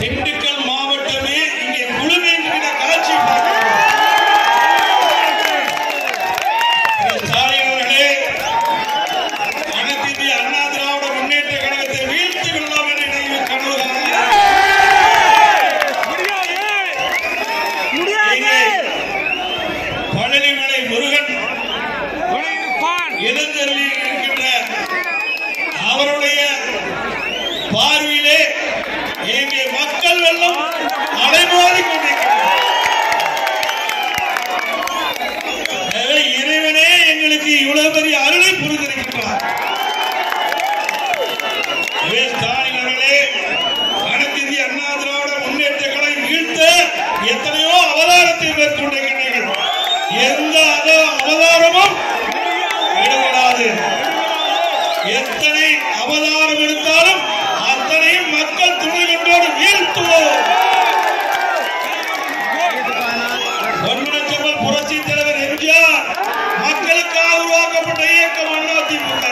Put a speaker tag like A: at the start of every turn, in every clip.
A: திண்டுக்கல் மாவட்டமே இங்கே குழுமின்ற காட்சி பார்க்கிறோம். திரு ஸ்டாலின் அவர்களே அனைத்து இந்திய அண்ணா திராவிட முன்னேற்ற கழகத்தை வீழ்த்தி விடலாம் என்ற நினைவு கனவு காண்கிறேன். இங்கே பழனிமலை முருகன் எழுந்தருளி இருக்கின்ற அவருடைய பார்வையிலே இங்கே மக்கள் வெள்ளம் அலைமோதி கொண்டிருக்கிறது எனவே இறைவனே எங்களுக்கு இவ்வளவு பெரிய அருளை புரிந்திருக்கின்றார் எனவே ஸ்டாலின் அவர்களே அனைத்து இந்திய அண்ணா திராவிட முன்னேற்ற கழகம் வீழ்த்த எத்தனையோ அவதாரத்தை மேற்கொண்டிருக்கின்றீர்கள் எந்த அத- அவதாரமும் ஈடுபடாது எத்தனை அவதாரம் எடுத்தாலும் அத்தனையும் மக்கள் துணை கொண்டோடு வீழ்த்துவோம் பொன்மனச்செம்மல் புரட்சி தலைவர் எம்ஜிஆர் மக்களுக்காக உருவாக்கப்பட்ட இயக்கம் அதிமுக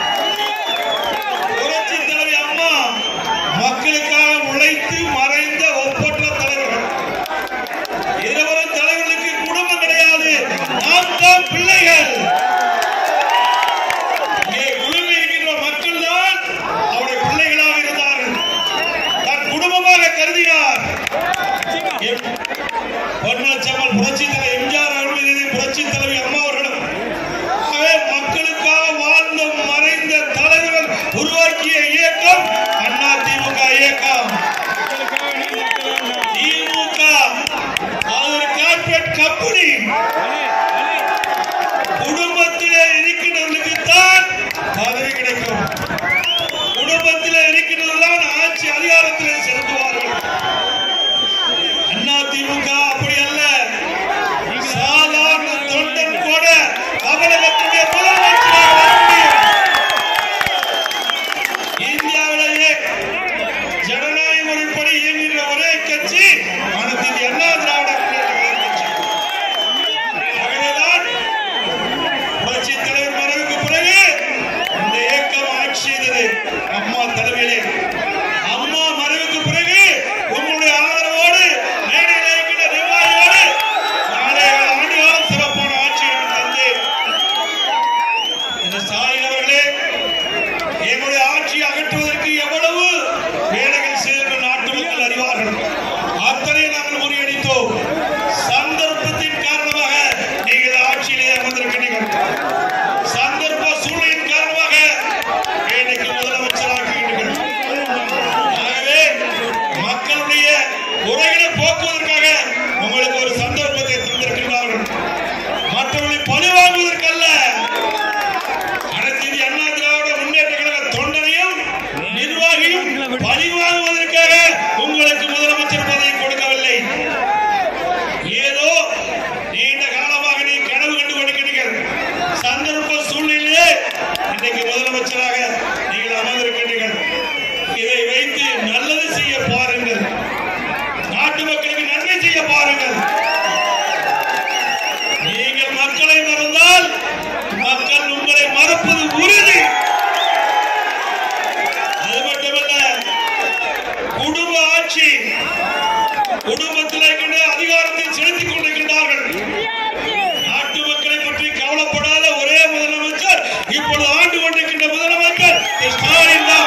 A: புரட்சி தலைவி அம்மா மக்களுக்காக உழைத்து மறைந்த ஒப்பற்ற தலைவர்கள் இருவரும் தலைவர்களுக்கு குடும்பம் கிடையாது நாம் தான் பிள்ளைகள் இங்கே குழுவில் இருக்கின்ற மக்கள் தான் அவருடைய பிள்ளைகளாக இருந்தார்கள் தன் குடும்பமாக கருதினார் எம்- பொன்மனச்செம்மல் புரட்சி தலைவர் எம்ஜிஆர் அவர்கள் மீது புரட்சி தலைவி அம்மா அவர்களும் ஆகவே மக்களுக்காக வாழ்ந்த மறைந்த தலைவர்கள் உருவாக்கிய இயக்கம் அண்ணா திமுக இயக்கம் திமுக அது ஒரு கார்பரேட் கம்பெனி குடும்பத்திலே இருக்கின்றவர்களுக்கு தான் பதவி கிடைக்கும் குடும்பத்திலே இருக்கின்றவர்கள் ஆட்சி அதிகாரத்திலே செலுத்துவார்கள் அண்ணா திமுக அப்படி அல்ல சாதாரண தொண்டன் கூட தமிழகத்துடைய முதலமைச்சராக வர முடியும் இந்தியாவிலேயே ஜனநாயக முறைப்படி இயங்குகிற ஒரே கட்சி அனைத்து இந்திய அண்ணா திராவிட முன்னேற்ற கழக கட்சி ஆகவேதான் புரட்சி தலைவர் மறைவுக்கு பிறகு இந்த இயக்கம் ஆட்சி செய்தது அம்மா தலைமையிலே அம்மா மறைவுக்கு பிறகு உங்களுடைய ஆதரவோடு மேடையில் இருக்கின்ற நிர்வாகிகளோடு நாளை ஆண்டு காலம் சிறப்பான ஆட்சி தந்து இந்த ஸ்டாலின் அவர்களே எங்களுடைய ஆட்சியை அகற்றுவதற்கு எவ்வளவு வேலைகள் செய்து நாட்டு மக்கள் அறிவார்கள் அத்தனை நாங்கள் முறியடித்தோம் சந்தர்ப்பத்தின் காரணமாக நீங்கள் ஆட்சியிலே அமர்ந்திருக்கிறீர்கள் சந்தர்ப்ப சூழ்நிலையின் காரணமாக இன்னைக்கு முதலமைச்சராகிறீர்கள் ஆகவே மக்களுடைய குறைகளை போக்குவதற்காக உங்களுக்கு ஒரு சந்தர்ப்பத்தை தந்திருக்கிறார்கள் மற்றவர்களை பழிவாங்குவதற்கல்ல அனைத்து இந்திய அண்ணா திராவிட முன்னேற்ற கழக தொண்டனையும் நிர்வாகியும் பழிவாங்குவதற்காக உங்களுக்கு முதலமைச்சர் பதவி கொடுக்கவில்லை ஏதோ நீண்ட காலமாக நீ கனவு கண்டு கொண்டிருக்கிறீர்கள் சந்தர்ப்ப சூழ்நிலையிலே இன்றைக்கு முதலமைச்சராக நீங்கள் அமர்ந்திருக்கிறீர்கள் இதை வைத்து நல்லது செய்ய பாருங்கள் நாட்டு மக்களுக்கு நன்மை செய்ய பாருங்கள் நீங்கள் மக்களை மறந்தால் மக்கள் உங்களை மறப்பது உறுதி அது மட்டுமல்ல குடும்ப ஆட்சி குடும்பத்தில் இருக்கின்ற அதிகாரத்தை செலுத்திக் கொண்டிருக்கின்றார்கள் நாட்டு மக்களை பற்றி கவலைப்படாத ஒரே முதலமைச்சர் இப்பொழுது ஆண்டு கொண்டிருக்கின்ற முதலமைச்சர் திரு ஸ்டாலின் தான்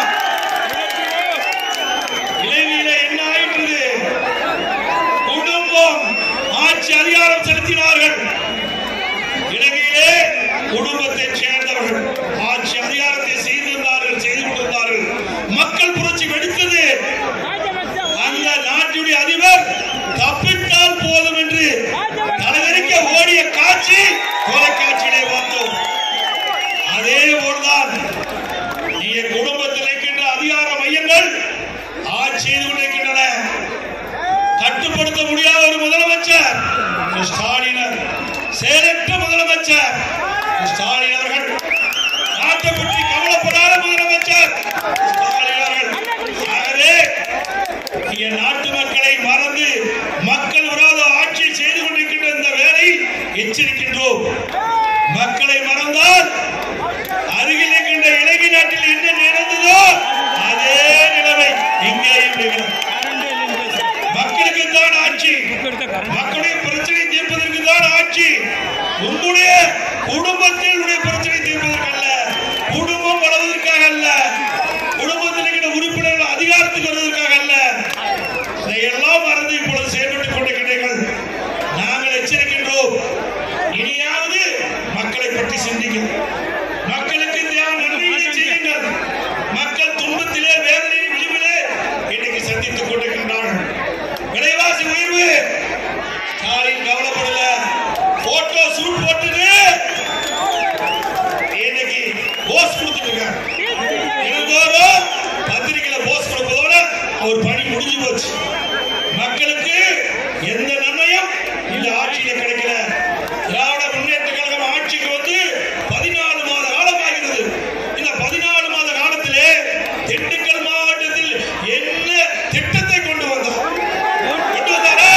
A: இலங்கையில என்ன ஆயிற்று குடும்பம் ஆட்சி அதிகாரம் செலுத்தினார்கள் இலங்கையிலே குடும்பத்தைச் சேர்ந்தவர்கள் ஆட்சி அதிகாரத்தை செய்திருந்தார்கள் செய்து கொண்டிருந்தார்கள் மக்கள் புரட்சி வெடித்தது அந்த நாட்டுடைய அதிபர் தப்பித்தால் போதும் என்று தலைவரிக்க ஓடிய காட்சி தொலைக்காட்சியிலே பார்த்தோம் அதே போல்தான் நீங்க குடும்பத்தில் இருக்கின்ற அதிகார மையங்கள் ஆட்சி செய்து கொண்டிருக்கின்றன கட்டுப்படுத்த முடியாத ஒரு முதலமைச்சர் திரு ஸ்டாலினர் செயலற்ற முதலமைச்சர் திரு ஸ்டாலின் அவர்கள் நாட்டை பற்றி கவலைப்படாத முதலமைச்சர் திரு ஸ்டாலின் அவர்கள் ஆகவே இங்கே நாட்டு மக்களை மறந்து மக்கள் விரோத ஆட்சி செய்து கொண்டிருக்கின்ற இந்த வேலை எச்சரிக்கின்றோம் மக்களை மறந்தால் அருகில் இருக்கின்ற இலங்கை நாட்டில் என்ன நடந்ததோ அதே நிலைமை இங்கேயும் நிகழும் போச்சு மக்களுக்கு எந்த நன்மையும் இந்த ஆட்சியில கிடைக்கல திராவிட முன்னேற்ற கழகம் ஆட்சிக்கு வந்து பதினாலு மாத காலம் ஆகிறது இந்த பதினாலு மாத காலத்திலே திண்டுக்கல் மாவட்டத்தில் என்ன திட்டத்தை கொண்டு வந்தார் கொண்டு வந்தாரா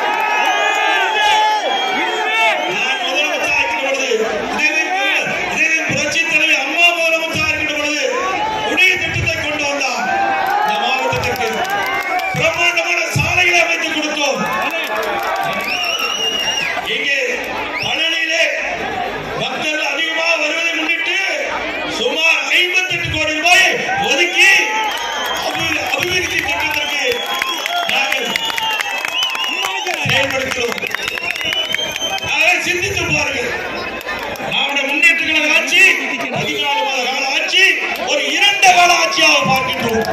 A: நான் முதலமைச்சராக இருக்கின்ற பொழுது, இதே இதே புரட்சித் தலைவி அம்மா முதலமைச்சராக இருக்கின்ற பொழுது, உடைய திட்டத்தை கொண்டு வந்தார் இந்த மாவட்டத்திற்கு. பிரம்மாண்டமான சாலைகளை அமைத்துக் கொடுத்தோம். இங்கே பழனியிலே பக்தர்கள் அதிகமாக வருவதை முன்னிட்டு சுமார் 58 கோடி ரூபாய் ஒதுக்கி அபி- அபிவிருத்தி திட்டத்திற்கு நாங்கள் செயல்படுத்துகிறோம் அதை சிந்தித்து பாருங்கள் நம்முடைய முன்னேற்ற கழக ஆட்சி பதினாலு மாத கால ஆட்சி ஒரு இரண்டு கால ஆட்சியாக பார்க்கின்றோம்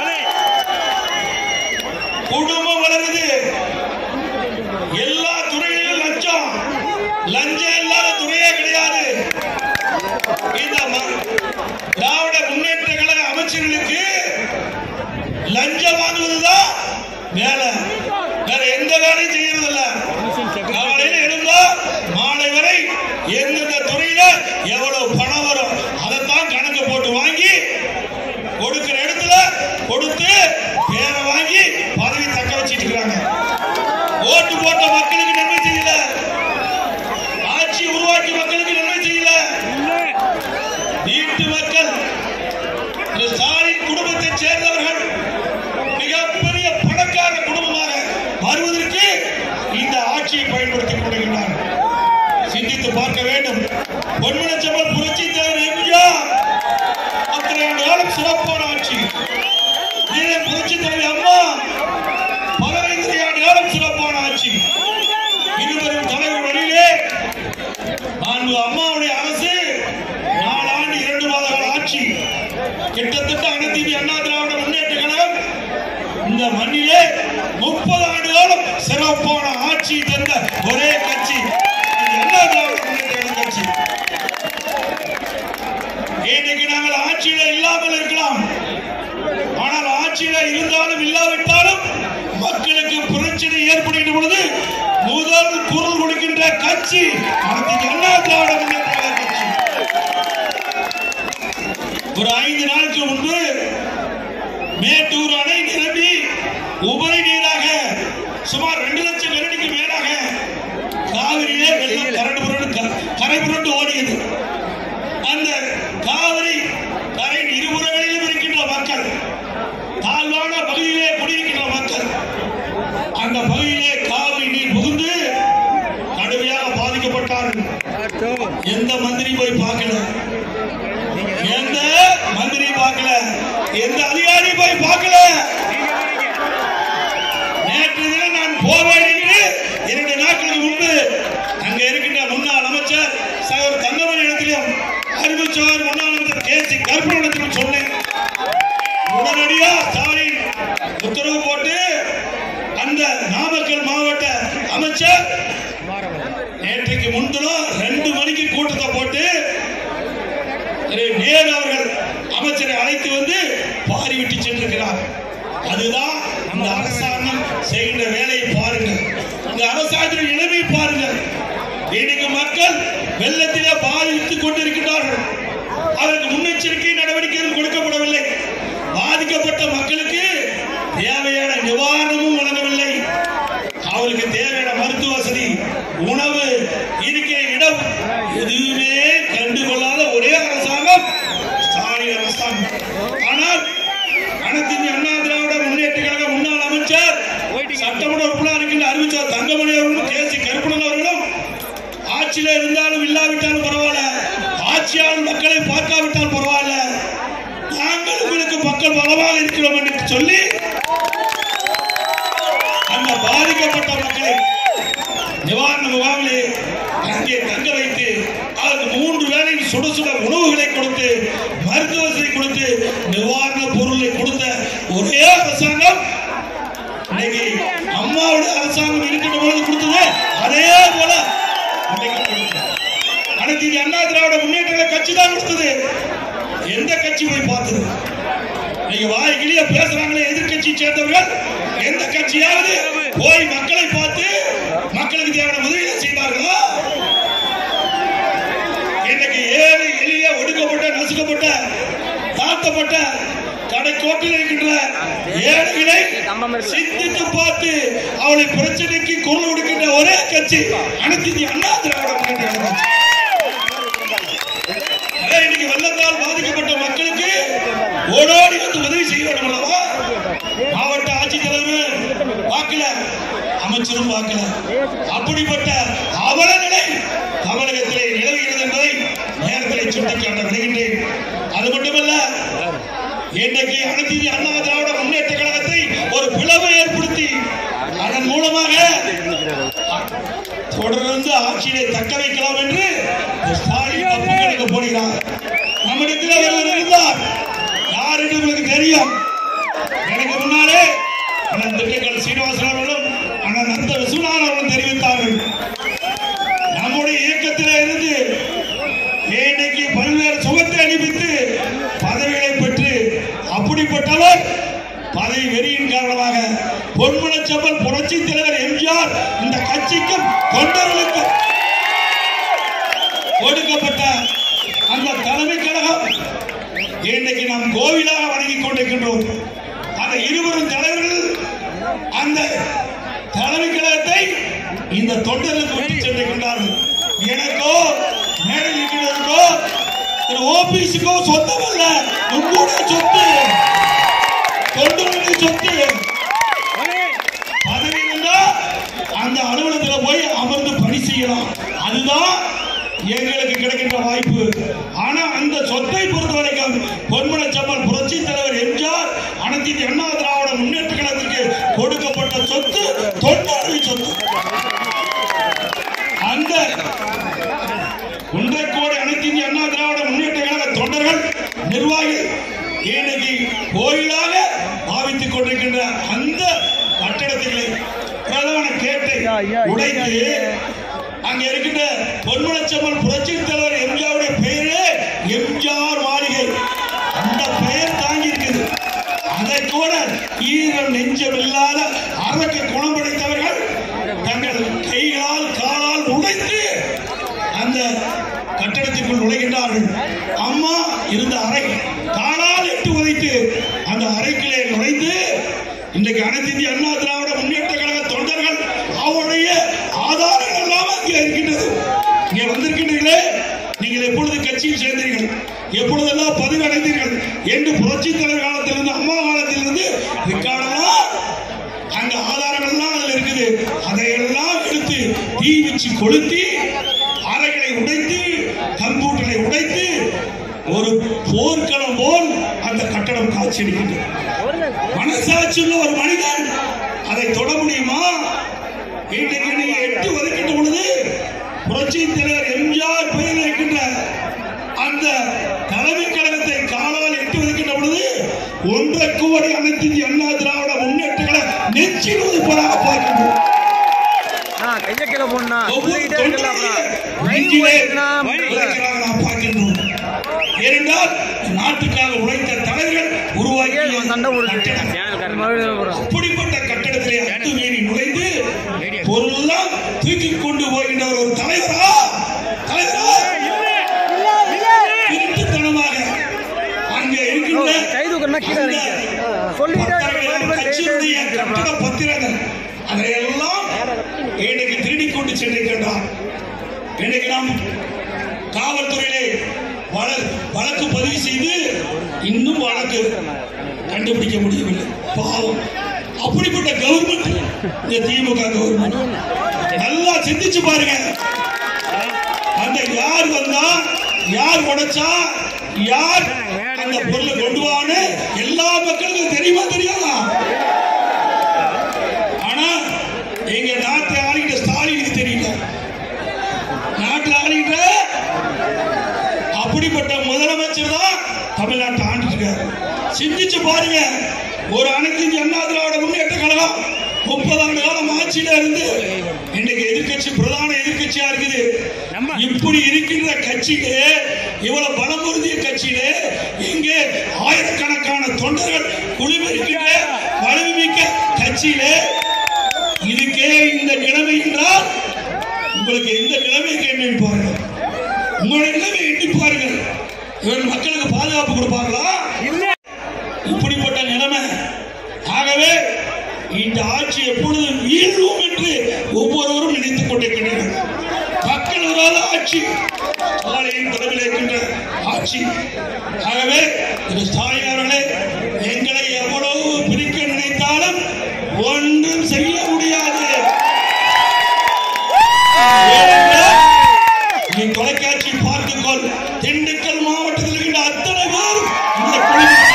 A: குடும்பம் வளருது எல்லா துறையிலும் லஞ்சம் லஞ்சம் இல்லாத துறையே கிடையாது இந்த ம- திராவிட முன்னேற்ற கழக அமைச்சர்களுக்கு லஞ்சம் வாங்குவதுதான் வேலை வேற எந்த வேலையும் செய்யறது இல்ல காலையில எழுந்தா மாலை வரை எந்தெந்த துறையில எவ்வளவு பணம் வரும் அதைத்தான் கணக்கு போட்டு வாங்கி கொடுக்கிற இடத்துல கொடுத்து பேரை வாங்கி பதவி தக்க வச்சிட்டு இருக்காங்க ஓட்டு போட்ட மக்களுக்கு நன்மை செய்யல ஆட்சி உருவாக்கி மக்களுக்கு நன்மை செய்யல வீட்டு மக்கள் இந்த ஸ்டாலின் குடும்பத்தைச் சேர்ந்தவர்கள் மிகப்பெரிய பணக்கார குடும்பமாக வருவதற்கு இந்த ஆட்சியை பயன்படுத்திக் கொண்டிருக்கிறார் சிந்தித்து பார்க்க வேண்டும் பொன்மனச்சம்பல் புரட்சி தலைவர் எம்ஜிஆர் அத்தனை ஆண்டு காலம் சிறப்பான ஆட்சி இதே புரட்சி தலைவர் அம்மா பதினைந்து ஆண்டு காலம் சிறப்பான ஆட்சி இருவரும் தலைவர் வழியிலே நான்கு அம்மாவுடைய அரசு நாலு ஆண்டு இரண்டு மாத கால ஆட்சி கிட்டத்தட்ட அனைத்து இந்திய அண்ணா திராவிட முன்னேற்ற கழகம் இந்த மண்ணிலே முப்பது ஆண்டு காலம் சிறப்பான ஆட்சி தந்த ஒரே கட்சி இது அண்ணா திராவிட முன்னேற்ற கழக கட்சி இன்னைக்கு நாங்கள் ஆட்சியில இல்லாமல் இருக்கலாம் ஆனால் ஆட்சியில இருந்தாலும் இல்லாவிட்டாலும் மக்களுக்கு பிரச்சனை ஏற்படுகின்ற பொழுது முதல் குரல் கொடுக்கின்ற கட்சி அனைத்து அண்ணா திராவிட முன்னேற்ற கழக கட்சி ஒரு ஐந்து நாளுக்கு முன்பு மேட்டூர் அணை நிரம்பி உபரி நீராக சுமார் ரெண்டு லட்சம் கரடிக்கு மேலாக காவிரியிலே வெள்ளம் கரடு புரண்டு க- கரை புரண்டு ஓடியது அந்த காவிரி கரை இருபுறங்களிலும் இருக்கின்ற மக்கள் தாழ்வான பகுதியிலே குடியிருக்கின்ற மக்கள் அந்த பகுதியிலே காவிரி நீர் புகுந்து கடுமையாக பாதிக்கப்பட்டார்கள் எந்த மந்திரி போய் பார்க்கல எந்த மந்திரி பார்க்கல எந்த அதிகாரி போய் பார்க்கல நேற்று தினம் நான் போவேன் என்று இரண்டு நாட்களுக்கு முன்பு அங்க இருக்கின்ற முன்னாள் அமைச்சர் சகோதரர் தங்கமணி இடத்திலும் அறிவிச்சவர் முன்னாள் அமைச்சர் கே சி கருப்பனிடத்திலும் சொன்னேன் உடனடியா ஸ்டாலின் உத்தரவு போட்டு அந்த நாமக்கல் மாவட்ட அமைச்சர் நேற்றைக்கு முன்தினம் ரெண்டு மணிக்கு கூட்டத்தை போட்டு திரு நேரு அவர்கள் அமைச்சரை அழைத்து வந்து பாரி விட்டு சென்றிருக்கிறார் அதுதான் அந்த அரசாங்கம் செய்கின்ற வேலையை பாருங்கள் இந்த அரசாங்கத்தின் நிலைமை பாருங்கள் இன்னைக்கு மக்கள் வெள்ளத்திலே பாதித்துக் கொண்டிருக்கிறார்கள் அதற்கு முன்னெச்சரிக்கை நடவடிக்கைகள் கொடுக்கப்படவில்லை பாதிக்கப்பட்ட மக்களுக்கு தேவையான நிவாரணமும் வழங்கவில்லை அவருக்கு தேவையான மருத்துவ வசதி உணவு இருக்கிற இடம் எதுவுமே கண்டுகொள்ளாத ஒரே அரசாங்கம் ஸ்டாலின் அரசாங்கம் ஆனால் அனைத்து இந்திய அண்ணா திராவிட முன்னேற்ற கழக முன்னாள் அமைச்சர் சட்டமன்ற உறுப்பினர் இருக்கின்ற அறிவிச்சார் தங்கமணி அவர்களும் கே சி கருப்பணன் அவர்களும் ஆட்சியில இருந்தாலும் இல்லாவிட்டாலும் பரவாயில்ல ஆட்சியாளர் மக்களை பார்க்காவிட்டால் பரவாயில்ல நாங்கள் உங்களுக்கு மக்கள் பலமாக இருக்கிறோம் என்று சொல்லி அந்த பாதிக்கப்பட்ட மக்களை நிவாரண முகாமிலே அங்கே தங்க வைத்து அதற்கு மூன்று வேளை சுட சுட உணவுகளை கொடுத்து மருத்துவ வசதி கொடுத்து நிவாரண பொருளை கொடுத்த ஒரே அரசாங்கம் இன்னைக்கு அம்மாவுடைய அரசாங்கம் இருக்கின்ற பொழுது கொடுத்தது அதே போல இன்னைக்கு கொடுத்தது. அனைத்து இந்திய அண்ணா திராவிட முன்னேற்ற கட்சி தான் கொடுத்தது எந்த கட்சி போய் பார்த்தது நீங்க வாய்க்கிலேயே பேசுறாங்களே எதிர்க்கட்சி சேர்ந்தவர்கள் எந்த கட்சியாவது போய் மக்களை பார்த்து மக்களுக்கு தேவையான உதவியை செய்வார்களா இன்னைக்கு ஏழை எளிய ஒடுக்கப்பட்ட நசுக்கப்பட்ட தாழ்த்தப்பட்ட கடைக்கோட்டில் இருக்கின்ற ஏழைகளை சிந்தித்து பார்த்து அவளை பிரச்சனைக்கு குரல் கொடுக்கின்ற ஒரே கட்சி அனைத்து இந்திய அண்ணா திராவிட முன்னேற்ற கழகம் கட்சி. அதான் இன்னைக்கு வெள்ளத்தால் பாதிக்கப்பட்ட மக்களுக்கு ஓடோடி வந்து உதவி செய்ய வேண்டும் அல்லவா மாவட்ட ஆட்சித்தலைவர் பார்க்கல அமைச்சரும் பார்க்கல அப்படிப்பட்ட அவல நிலை தமிழகத்திலே நிலவுகிறது என்பதை நேரத்திலே சுட்டிக்காட்ட விடுகின்றேன் அது மட்டுமல்ல இன்றைக்கு அனைத்து இந்திய அண்ணா திராவிட முன்னேற்ற கழகத்தை ஒரு பிளவை ஏற்படுத்தி அதன் மூலமாக தொடர்ந்து ஆட்சியை தக்க வைக்கலாம் என்று ஸ்டாலின் தப்பு கணக்கு போடுகிறார் நம்மிடத்தில் ஒருவர் இருந்தார் யார் என்று உங்களுக்கு தெரியும் எனக்கு முன்னாலே அண்ணன் திண்டுக்கல் சீனிவாசன் அவர்களும் அண்ணன் நந்த விஸ்வநாதன் அவர்களும் தெரிவித்தார்கள் நம்முடைய இயக்கத்திலே இருந்து இன்னைக்கு பல்வேறு சுகத்தை அனுப்பித்து பதவிகளை பெற்று அப்படிப்பட்டவர் பதவி வெறியின் காரணமாக பொன்மனச்செம்மல் புரட்சி தலைவர் எம்ஜிஆர் இந்த கட்சிக்கும் தொண்டர்களுக்கும் கொடுக்கப்பட்ட அந்த தலைமை கழகம் இன்றைக்கு நாம் கோவிலாக வணங்கிக் கொண்டிருக்கின்றோம் அந்த இருவரும் தலைவர்கள் அந்த தலைமை கழகத்தை இந்த தொண்டர்களுக்கு விட்டு சென்றிருக்கின்றார்கள் எனக்கோ மேடை இருக்கிறதுக்கோ ஒரு ஓபிஸுக்கோ சொந்தம் அல்ல உங்களுடைய சொத்து தொண்டர்களுடைய சொத்து பதவி இருந்தா அந்த அலுவலகத்தில் போய் அமர்ந்து பணி செய்யலாம் அதுதான் எங்களுக்கு கிடைக்கின்ற வாய்ப்பு ஆனா அந்த சொத்தை பொறுத்த வரைக்கும் பொன்மனச்சம்மல் புரட்சி தலைவர் எம்ஜிஆர் அனைத்து இந்திய அண்ணா திராவிட முன்னேற்ற கழகத்திற்கு கொடுக்கப்பட்ட சொத்து தொண்டர்களின் சொத்து அந்த ஒன்றரை கோடி அனைத்து இந்திய அண்ணா திராவிட முன்னேற்ற கழக தொண்டர்கள் நிர்வாகிகள் இன்னைக்கு கோயிலாக பாவித்துக் கொண்டிருக்கின்ற அந்த கட்டடத்திலே பிரதான கேட்டை உடைத்து அங்க இருக்கின்ற பொன்மனச்சம்மல் புரட்சி தலைவர் எம்ஜிஆருடைய பெயரே எம்ஜிஆர் மாளிகை அந்த பெயர் தாங்கி இருக்குது அதை கூட ஈரம் நெஞ்சம் இல்லாத அரக்க குணம் படைத்தவர்கள் தங்கள் கைகளால் காலால் உடைத்து அந்த கட்டடத்திற்குள் நுழைகின்றார்கள் அம்மா இருந்த அறை காலால் எட்டு உதைத்து அந்த அறைக்குள்ளே நுழைந்து இன்றைக்கு அனைத்து இந்திய அண்ணா திராவிட முன்னேற்ற கழக தொண்டர்கள் அவருடைய ஆதாரங்கள் எல்லாம் அங்கே இருக்கின்றது இங்கே வந்திருக்கின்றீர்களே நீங்கள் எப்பொழுது கட்சியில் சேர்ந்தீர்கள் எப்பொழுதெல்லாம் பதவி அடைந்தீர்கள் என்று புரட்சி தலைவர் காலத்திலிருந்து அம்மா காலத்திலிருந்து ரெக்கார்டெல்லாம் அந்த ஆதாரங்கள் எல்லாம் அதுல இருக்குது அதையெல்லாம் எடுத்து தீ வச்சு கொளுத்தி அறைகளை உடைத்து கம்ப்யூட்டரை உடைத்து ஒரு போர்க்களம் போல் அந்த கட்டடம் காட்சியளிக்கின்றது மனசாட்சி உள்ள ஒரு மனிதன் அதை தொட முடியுமா இன்றைக்கு நீங்க எட்டு ஒதுக்கின்ற பொழுது புரட்சி தலைவர் எம்ஜிஆர் பெயரில் இருக்கின்ற அந்த தலைமை கழகத்தை காலால் எட்டு ஒதுக்கின்ற பொழுது ஒன்றரை கோடி அனைத்து இந்திய அண்ணா திராவிட முன்னேற்ற கழக நெச்சில் ஒதுப்பதாக பார்க்கின்றோம்
B: நான் கைய கீழே போடணும்
A: ஒவ்வொரு
B: சொல்லிக்கிட்டே இருக்கலாம்
A: தொண்டரையும்
B: லைவ்
A: நெஞ்சிலே
B: போயிட்டுனா
A: உழைக்கிறாங்க நாம் பார்க்கின்றோம். ஏனென்றால் நாட்டுக்காக உழைத்த தலைவர்கள் உருவாக்கிய
B: சண்டை
A: கட்டடம்.
B: போடுறோம்
A: அப்படிப்பட்ட கட்டடத்திலே அத்துமீறி நுழைந்து பொருளெல்லாம் தூக்கி கொண்டு போகின்ற ஒரு தலைவரா தலைவரா திருட்டுத்தனமாக அங்கே இருக்கின்ற
B: கை தூக்கணும்னா கீழே
A: அந்த
B: இறங்கிக்க. சொல்லிக்கிட்டே
A: பத்திரங்கள்,
B: இருக்கலாம்.
A: கட்சியினுடைய கட்டட பத்திரங்கள் அதையெல்லாம் இன்னைக்கு திருடிக் கொண்டு சென்றிருக்கின்றார் இன்னைக்கு நாம் காவல்துறையிலே வழ- வழக்கு பதிவு செய்து இன்னும் வழக்கு கண்டுபிடிக்க முடியவில்லை பாவம் அப்படிப்பட்ட கவர்மெண்ட் இந்த திமுக கவர்மெண்ட் நல்லா சிந்திச்சு பாருங்க அந்த யார் வந்தா யார் உடைச்சா யார் அந்த பொருளை கொண்டு வான்னு எல்லா மக்களுக்கும் தெரியுமா தெரியாதா ஆனா எங்க நாட்டை ஆளுகிற ஸ்டாலினுக்கு தெரியல நாட்டில் ஆளுகிற அப்படிப்பட்ட முதலமைச்சர் தான் தமிழ்நாட்டை ஆண்டுட்டு இருக்காரு சிந்திச்சு பாருங்க ஒரு அனைத்து இந்திய அண்ணா திராவிட முன்னேற்ற கழகம் முப்பது ஆண்டு காலம் ஆட்சியில இருந்து இன்னைக்கு எதிர்க்கட்சி பிரதான எதிர்க்கட்சியா இருக்குது இப்படி இருக்கின்ற கட்சியிலே இவ்வளவு பலம் பொருந்திய கட்சியிலே இங்கே ஆயிரக்கணக்கான தொண்டர்கள் தொண்டர்கள் குழுமிருக்கின்ற வலுமிக்க கட்சியிலே இதுக்கே இந்த நிலைமை என்றால் உங்களுக்கு எந்த நிலைமைக்கு எண்ணி பாருங்கள் உங்களுடைய நிலைமை எண்ணி பாருங்கள் இவன் மக்களுக்கு பாதுகாப்பு கொடுப்பார்களா இப்படிப்பட்ட நிலைமை ஆகவே இந்த ஆட்சி எப்பொழுது வீழும் என்று ஒவ்வொருவரும் நினைத்துக் கொண்டிருக்கின்றனர் மக்கள் விரோத ஆட்சி ஸ்டாலின் தலைமையில் இருக்கின்ற ஆட்சி ஆகவே திரு ஸ்டாலின் அவர்களே எங்களை எவ்வளவு பிரிக்க நினைத்தாலும் ஒன்றும் செய்ய முடியாது ஏனென்றால் நீ தொலைக்காட்சி பார்த்துக்கொள் திண்டுக்கல் மாவட்டத்தில் இருக்கின்ற அத்தனை பேர் இந்த குழுவில்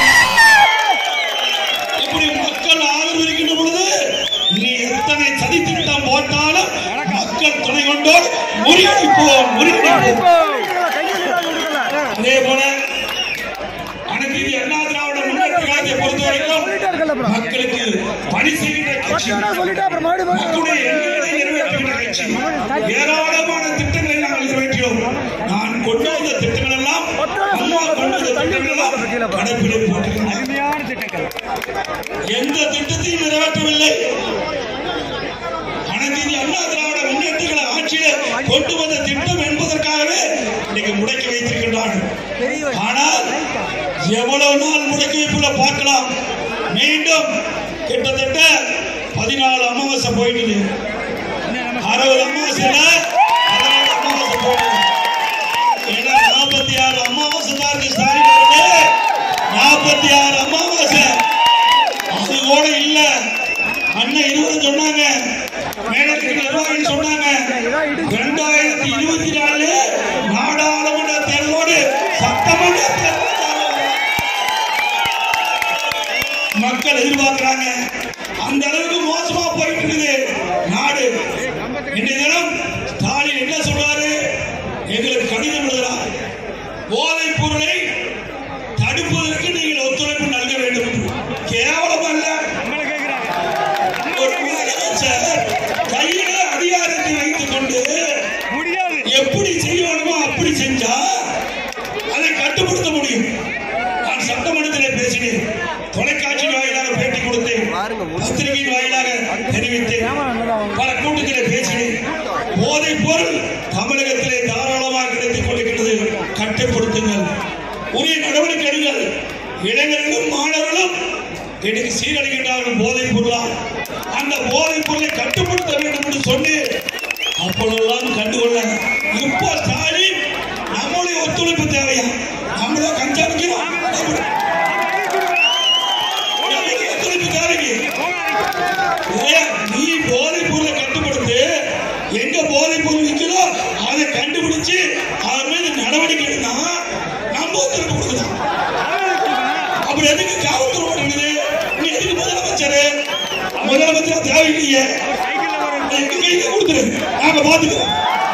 A: இப்படி மக்கள் ஆதரவு இருக்கின்ற பொழுது நீ எத்தனை சதி திட்டம் போட்டாலும் மக்கள் துணை கொண்டோடு முறியடிப்போம் முறியடிப்போம் அதே போல அனைத்து இந்திய அண்ணா திராவிட முன்னேற்ற கழகத்தை பொறுத்த வரைக்கும் மக்களுக்கு பணி செய்கின்ற கட்சி மக்களுடைய எண்ணங்களை நிறைவேற்றுகின்ற கட்சி ஏராளமான திட்டங்களை நாங்கள் நிறைவேற்றினோம் நான் கொண்டு வந்த திட்டங்கள் எல்லாம் அம்மா கொண்டு வந்த திட்டங்கள் எல்லாம் கடைப்பிடிப்பு போட்டிருக்கிறேன் எந்த திட்டத்தையும் நிறைவேற்றவில்லை அனைத்து இந்திய அண்ணா திராவிட முன்னேற்ற கழக ஆட்சியிலே கொண்டு வந்த திட்டம் என்பதற்காகவே இன்னைக்கு முடக்கி வைத்திருக்கின்றார்கள் ஆனால் எவ்வளவு நாள் முடக்கி வைப்புல பார்க்கலாம் மீண்டும் கிட்டத்தட்ட பதினாலு அமாவாசை போயிட்டு அறுபது அமாவாசையில பதினாலு அமாவாசை போயிட்டு ஏன்னா நாற்பத்தி ஆறு அமாவாசை தான் இருக்கு ஸ்டாலின் அவர்களே நாற்பத்தி ஆறு அமாவாசை அது கூட இல்ல அண்ணன் இருபது சொன்னாங்க மேலருக்கு நிர்வாகிகள் சொன்னாங்க ரெண்டாயிரத்தி இருபத்தி நாலு நாடாளுமன்ற தேர்தலோடு சட்டமன்ற தேர்தல் மக்கள் எதிர்பார்க்கிறாங்க அந்த அளவுக்கு மோசமா போயிட்டு இருக்குது நாடு இன்றைய தினம் ஸ்டாலின் என்ன சொல்றாரு எங்களுக்கு கடிதம் எழுதுறார் போதைப் பொருளை தடுப்பதற்கு நீங்கள் ஒத்துழைப்பு நல்க வேண்டும் என்று. கேவலம் அல்ல ஒரு முதலமைச்சர் கையில அதிகாரத்தை வைத்துக் கொண்டு எப்படி செய்யணுமோ அப்படி செஞ்சா அதை கட்டுப்படுத்த முடியும் நான் சட்டமன்றத்தில் பேசினேன் தொலைக்காட்சி வாயிலாக பேட்டி கொடுத்தேன் பத்திரிகை வாயிலாக தெரிவித்தேன் பல கூட்டத்திலே பேசினேன் போதைப் பொருள் தமிழகத்திலே தாராளமாக கிடைத்துக் கொண்டிருக்கிறது கட்டுப்படுத்துங்கள் உரிய நடவடிக்கை எடுங்கள் இளைஞர்களும் மாணவர்களும் இன்னைக்கு சீரழிகின்றார்கள் போதைப் பொருளால் அந்த போதைப் பொருளை கட்டுப்படுத்த வேண்டும் என்று சொல்லி அப்பொழுதெல்லாம் கண்டுகொள்ள இப்ப ஸ்டாலின் நம்மளுடைய ஒத்துழைப்பு தேவையா நம்மள கஞ்சா விற்கிறோம் நம்மளுடைய ஒத்துழைப்பு தேவைக்கு ஏன் நீ போதைப் பொருளை கட்டுப்படுத்து எங்க போதைப் பொருள் விற்கிறோ அதை கண்டுபிடிச்சு அவர் மீது நடவடிக்கை எடுத்தா நம்ம ஒத்துழைப்பு கொடுக்கலாம் அப்புறம் எதுக்கு காவல்துறை மாட்டேங்குது நீ எதுக்கு முதலமைச்சர் முதலமைச்சர் தேவையில்லையே எங்க கையில கொடுத்துரு நாங்க பாத்துக்கிறோம்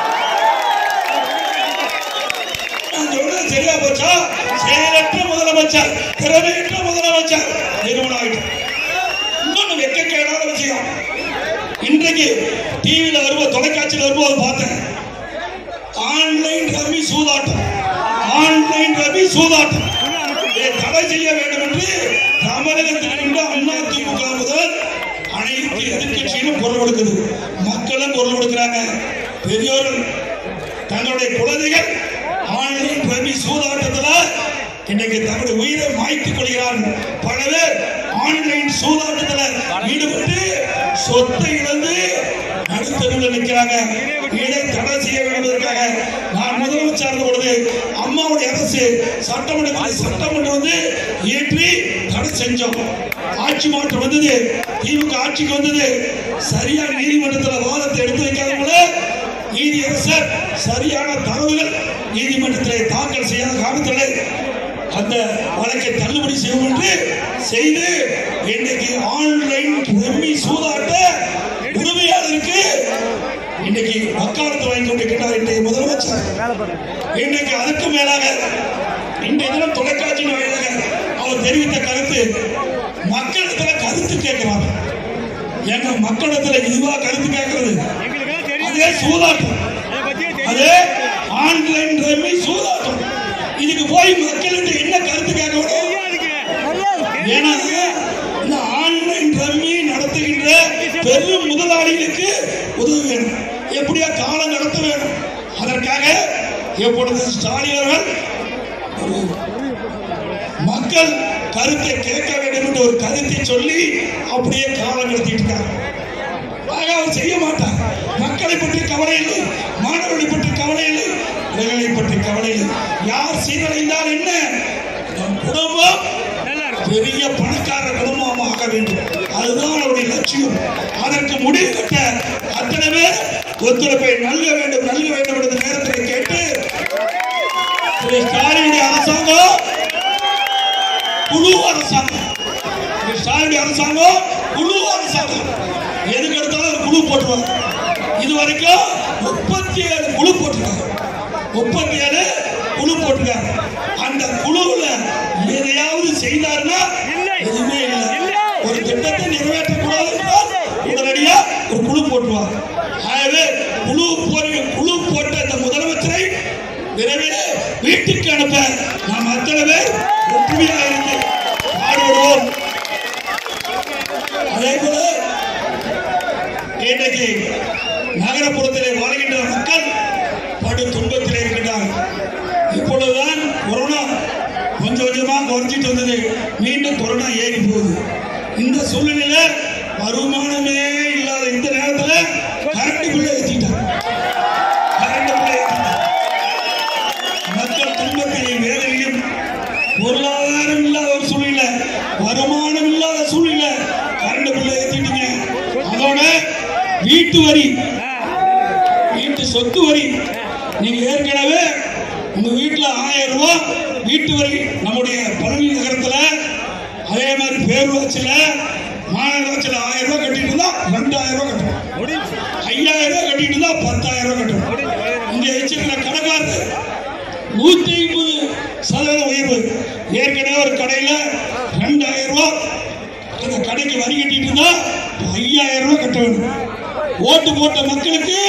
A: நான் சொல்றது சரியா போச்சா செயலற்ற முதலமைச்சர் திறமையற்ற முதலமைச்சர் நிறுவனம் ஆயிட்டு இன்னொன்னு வெக்கக்கேடான விஷயம் இன்றைக்கு டிவியில வரும்போது தொலைக்காட்சியில் வரும்போது பார்த்தேன் ஆன்லைன் ரம்மி சூதாட்டம் ஆன்லைன் ரம்மி சூதாட்டம் இதை தடை செய்ய வேண்டும் என்று தமிழகத்தில் இருக்கின்ற அண்ணா திமுக முதல் அனைத்து எதிர்கட்சியிலும் குரல் கொடுக்குது மக்களும் குரல் கொடுக்கிறாங்க பெரியோர்கள் தங்களுடைய குழந்தைகள் ஆன்லைன் ரம்மி சூதாட்டத்துல இன்னைக்கு தங்களுடைய உயிரை மாய்த்துக் கொள்கிறார்கள் பல பேர் ஆன்லைன் சூதாட்டத்துல ஈடுபட்டு சொத்தை இழந்து நடுத்தருவில் நிற்கிறாங்க இதை தடை செய்ய வேண்டும் என்பதற்காக நான் முதலமைச்சர் இருந்த பொழுது அம்மாவுடைய அரசு சட்டமன்றத்தில் சட்டம் கொண்டு வந்து இயற்றி தடை செஞ்சோம் ஆட்சி மாற்றம் வந்தது திமுக ஆட்சிக்கு வந்தது சரியான நீதிமன்றத்தில் வாதத்தை எடுத்து வைக்காதவங்கள நீதியரசர் சரியான தரவுகள் நீதிமன்றத்திலே தாக்கல் செய்யாத காரணத்திலே அந்த வழக்கை தள்ளுபடி செய்யும் என்று செய்து இன்னைக்கு ஆன்லைன் ரம்மி சூதாட்ட உரிமையாளருக்கு இன்னைக்கு வக்காலத்து வாங்கி கொண்டிருக்கிறார் இன்றைய முதலமைச்சர் இன்னைக்கு அதற்கு மேலாக இன்றைய தினம் தொலைக்காட்சி வாயிலாக அவர் தெரிவித்த கருத்து மக்களிடத்துல கருத்து கேட்கிறார் எங்க மக்களிடத்துல இதுவா கருத்து கேட்கிறது அதே சூதாட்டம் அதே ஆன்லைன் ரம்மி சூதாட்டம் இதுக்கு போய் மக்கள்கிட்ட என்ன கருத்து கேட்க முடியும் ஏன்னா இந்த ஆன்லைன் ரம்மி நடத்துகின்ற பெரும் முதலாளிகளுக்கு உதவ வேணும் எப்படியா காலம் நடத்த வேணும் அதற்காக எப்பொழுது ஸ்டாலின் அவர்கள் ஒரு மக்கள் கருத்தை கேட்க வேண்டும் என்று ஒரு கருத்தை சொல்லி அப்படியே காலம் நடத்திட்டு இருக்காங்க ஆக அவர் செய்ய மாட்டார் மக்களை பற்றி கவலை இல்லை மாணவர்களை பற்றி கவலை இல்லை இளைஞர்களை பற்றி கவலை இல்லை யார் சீரழிந்தால் என்ன நம் குடும்பம் பெரிய பணக்கார குடும்பமாக வேண்டும் அதுதான் அவருடைய லட்சியம் அதற்கு முடிவு கட்ட அத்தனை பேர் ஒத்துழைப்பை நல்க வேண்டும் நல்க வேண்டும் என்ற நேரத்தில் கேட்டு திரு ஸ்டாலினுடைய அரசாங்கம் குழு அரசாங்கம் திரு ஸ்டாலினுடைய அரசாங்கம் குழு அரசாங்கம் எதுக்கு எடுத்தாலும் ஒரு குழு போட்டுருவாங்க இது வரைக்கும் முப்பத்தி ஏழு குழு போட்டிருக்காங்க முப்பத்தி ஏழு குழு போட்டிருக்காங்க அந்த குழுவுல எதையாவது செய்தாருன்னா எதுவுமே இல்லை ஒரு திட்டத்தை நிறைவேற்றக்கூடாது என்றால் உடனடியா ஒரு குழு போட்டுருவாங்க ஆகவே குழு போட்டு குழு போட்ட அந்த முதலமைச்சரை விரைவில் வீட்டுக்கு அனுப்ப நாம் அத்தனை பேர் ஒற்றுமையாக இருந்து பாடுபடுவோம் அதே போல இன்றைக்கு நகரப்புறத்திலே வாழ்கின்ற மக்கள் படு துன்பத்தில் இருக்கின்றார்கள் இப்பொழுதுதான் கொரோனா கொஞ்சம் கொஞ்சமா குறைஞ்சிட்டு வந்தது மீண்டும் கொரோனா ஏறி போகுது இந்த சூழ்நிலையில வருமானமே இல்லாத இந்த நேரத்துல கரண்ட் பில்லை ஏற்றிட்டாங்க கரண்ட் பில்லை ஏற்றிட்டாங்க மக்கள் துன்பத்தையும் வேதனையும் பொருளாதாரம் இல்லாத ஒரு சூழ்நிலை வருமானம் இல்லாத சூழ்நிலை கரண்ட் பில்லை ஏற்றிட்டீங்க அதோட வீட்டு வரி வீட்டு சொத்து வரி நீங்க ஏற்கனவே உங்க வீட்டுல ஆயிரம் ரூபாய் வீட்டு வரி நம்முடைய பழனி நகரத்துல அதே மாதிரி பேரூராட்சியில மாநகராட்சியில ஆயிரம் ரூபாய் கட்டிட்டு இருந்தா ரெண்டாயிரம் ரூபாய் கட்டணும் ஐயாயிரம் ரூபாய் கட்டிட்டு இருந்தா பத்தாயிரம் ரூபாய் கட்டணும் இங்க வச்சிருக்கிற கடைக்காரர் நூத்தி ஐம்பது சதவீத உயர்வு ஏற்கனவே ஒரு கடையில ரெண்டாயிரம் ரூபாய் அந்த கடைக்கு வரி கட்டிட்டு இருந்தா ஐயாயிரம் ரூபாய் கட்ட வேண்டும் ஓட்டு போட்ட மக்களுக்கு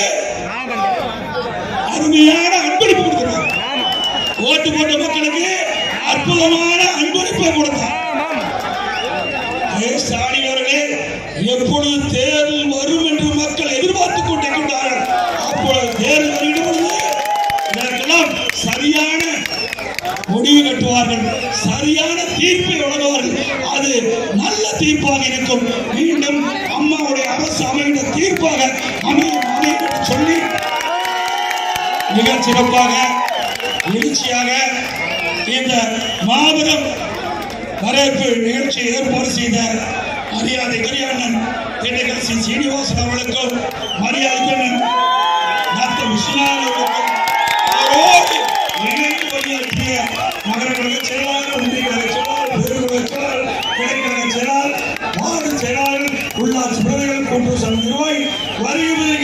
A: அருமையான அன்பளிப்பு கொடுக்கிறார் ஓட்டு போட்ட மக்களுக்கு அற்புதமான அன்பளிப்பை கொடுத்தார் அதே ஸ்டாலின் அவர்களே எப்பொழுது தேர்தல் வரும் என்று மக்கள் எதிர்பார்த்துக் கொண்டிருக்கின்றார்கள் அப்பொழுது தேர்தல் வருகின்ற பொழுது இதற்கெல்லாம் சரியான முடிவு கட்டுவார்கள் சரியான தீர்ப்பை வழங்குவார்கள் அது நல்ல தீர்ப்பாக இருக்கும் மீண்டும் அம்மாவுடைய அரசு அமைந்த தீர்ப்பாக அமையும் அமையும் என்று சொல்லி மிக சிறப்பாக எழுச்சியாக இந்த மாபெரும் வரவேற்பு நிகழ்ச்சியை ஏற்பாடு செய்த மரியாதைக்குரிய அண்ணன் திண்டுக்கல் சி சீனிவாசன் அவர்களுக்கும் மரியாதைக்குரிய டாக்டர் விஸ்வநாதன் அவர்களுக்கும் அவரோடு இணைந்து பணியாற்றிய நகர கழக செயலாளர் ஒன்றிய கழக செயலாளர் பேருகழக செயலாளர் கிளைக்கழக செயலாளர் வார்டு செயலாளர் உள்ளாட்சி பிரதிகள் கூட்டு சங்க நிர்வாகி வரி